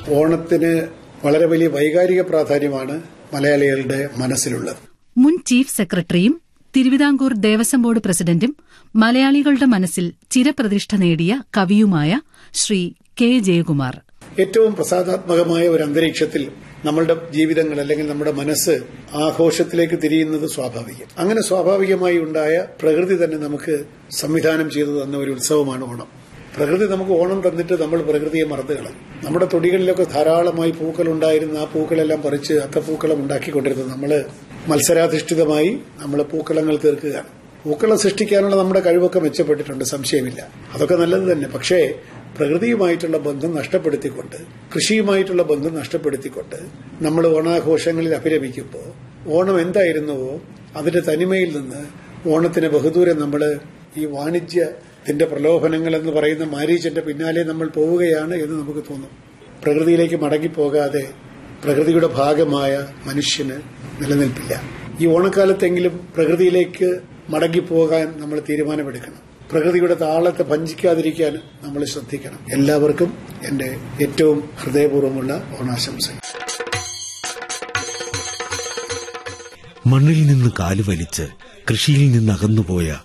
ഓണത്തിന് വളരെ വലിയ വൈകാരിക പ്രാധാന്യമാണ് മലയാളികളുടെ മനസ്സിലുള്ളത് മുൻ ചീഫ് സെക്രട്ടറിയും തിരുവിതാംകൂർ ദേവസ്വം ബോർഡ് പ്രസിഡന്റും മലയാളികളുടെ മനസ്സിൽ ചിരപ്രതിഷ്ഠ നേടിയ കവിയുമായ ശ്രീ കെ ജയകുമാർ ഏറ്റവും പ്രസാദാത്മകമായ ഒരു അന്തരീക്ഷത്തിൽ നമ്മളുടെ ജീവിതങ്ങൾ അല്ലെങ്കിൽ നമ്മുടെ മനസ്സ് ആഘോഷത്തിലേക്ക് തിരിയുന്നത് സ്വാഭാവികം അങ്ങനെ സ്വാഭാവികമായി ഉണ്ടായ പ്രകൃതി തന്നെ നമുക്ക് സംവിധാനം ചെയ്തു തന്ന ഒരു ഉത്സവമാണ് ഓണം പ്രകൃതി നമുക്ക് ഓണം തന്നിട്ട് നമ്മൾ പ്രകൃതിയെ മറന്നു കളഞ്ഞു നമ്മുടെ തൊടികളിലൊക്കെ ധാരാളമായി പൂക്കൾ ഉണ്ടായിരുന്ന ആ പൂക്കളെല്ലാം പറിച്ച് അത്തപ്പൂക്കളം ഉണ്ടാക്കിക്കൊണ്ടിരുന്നത് നമ്മൾ മത്സരാധിഷ്ഠിതമായി നമ്മൾ പൂക്കളങ്ങൾ തീർക്കുകയാണ് പൂക്കളം സൃഷ്ടിക്കാനുള്ള നമ്മുടെ കഴിവൊക്കെ മെച്ചപ്പെട്ടിട്ടുണ്ട് സംശയമില്ല അതൊക്കെ നല്ലത് തന്നെ പക്ഷേ പ്രകൃതിയുമായിട്ടുള്ള ബന്ധം നഷ്ടപ്പെടുത്തിക്കൊണ്ട് കൃഷിയുമായിട്ടുള്ള ബന്ധം നഷ്ടപ്പെടുത്തിക്കൊണ്ട് നമ്മൾ ഓണാഘോഷങ്ങളിൽ അഭിരമിക്കുമ്പോൾ ഓണം എന്തായിരുന്നുവോ അതിന്റെ തനിമയിൽ നിന്ന് ഓണത്തിന് ബഹുദൂരം നമ്മൾ ഈ വാണിജ്യത്തിന്റെ പ്രലോഭനങ്ങൾ എന്ന് പറയുന്ന മാരീച്ചന്റെ പിന്നാലെ നമ്മൾ പോവുകയാണ് എന്ന് നമുക്ക് തോന്നും പ്രകൃതിയിലേക്ക് മടങ്ങിപ്പോകാതെ പ്രകൃതിയുടെ ഭാഗമായ മനുഷ്യന് നിലനിൽപ്പില്ല ഈ ഓണക്കാലത്തെങ്കിലും പ്രകൃതിയിലേക്ക് മടങ്ങിപ്പോകാൻ നമ്മൾ തീരുമാനമെടുക്കണം പ്രകൃതിയുടെ താളത്തെ ഭഞ്ചിക്കാതിരിക്കാൻ നമ്മൾ ശ്രദ്ധിക്കണം എല്ലാവർക്കും എന്റെ ഏറ്റവും ഹൃദയപൂർവ്വമുള്ള ഓണാശംസകൾ മണ്ണിൽ നിന്ന് കാലുവലിച്ച് കൃഷിയിൽ നിന്ന് അകന്നുപോയ